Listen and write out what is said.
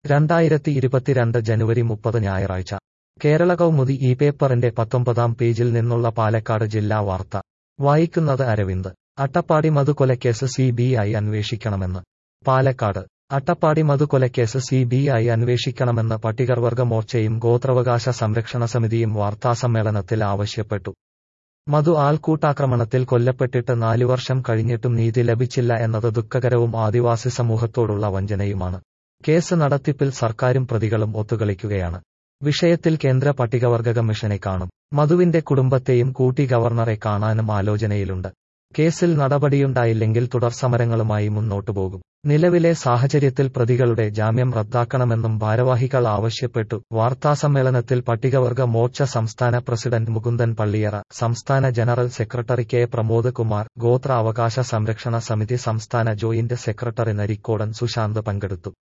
രണ്ടായിരത്തി ഇരുപത്തിരണ്ട് ജനുവരി മുപ്പത് ഞായറാഴ്ച കേരള കൗമുദി ഈ പേപ്പറിന്റെ പത്തൊമ്പതാം പേജിൽ നിന്നുള്ള പാലക്കാട് ജില്ലാ വാർത്ത വായിക്കുന്നത് അരവിന്ദ് അട്ടപ്പാടി മധുകൊലക്കേസ് സി ബി ഐ അന്വേഷിക്കണമെന്ന് പാലക്കാട് അട്ടപ്പാടി മധുകൊലക്കേസ് സി ബി ഐ അന്വേഷിക്കണമെന്ന് പട്ടികവർഗ മോർച്ചയും ഗോത്രവകാശ സംരക്ഷണ സമിതിയും വാർത്താസമ്മേളനത്തിൽ ആവശ്യപ്പെട്ടു മധു ആൾക്കൂട്ടാക്രമണത്തിൽ കൊല്ലപ്പെട്ടിട്ട് നാലു വർഷം കഴിഞ്ഞിട്ടും നീതി ലഭിച്ചില്ല എന്നത് ദുഃഖകരവും ആദിവാസി സമൂഹത്തോടുള്ള വഞ്ചനയുമാണ് കേസ് നടത്തിപ്പിൽ സർക്കാരും പ്രതികളും ഒത്തുകളിക്കുകയാണ് വിഷയത്തിൽ കേന്ദ്ര പട്ടികവർഗ കമ്മീഷനെ കാണും മധുവിന്റെ കുടുംബത്തെയും കൂട്ടി ഗവർണറെ കാണാനും ആലോചനയിലുണ്ട് കേസിൽ നടപടിയുണ്ടായില്ലെങ്കിൽ തുടർ സമരങ്ങളുമായി മുന്നോട്ടു പോകും നിലവിലെ സാഹചര്യത്തിൽ പ്രതികളുടെ ജാമ്യം റദ്ദാക്കണമെന്നും ഭാരവാഹികൾ ആവശ്യപ്പെട്ടു വാർത്താസമ്മേളനത്തിൽ പട്ടികവർഗ മോർച്ച സംസ്ഥാന പ്രസിഡന്റ് മുകുന്ദൻ പള്ളിയറ സംസ്ഥാന general secretary K Pramod Kumar ഗോത്ര അവകാശ സംരക്ഷണ സമിതി സംസ്ഥാന ജോയിന്റ് സെക്രട്ടറി നരിക്കോടൻ സുശാന്ത് പങ്കെടുത്തു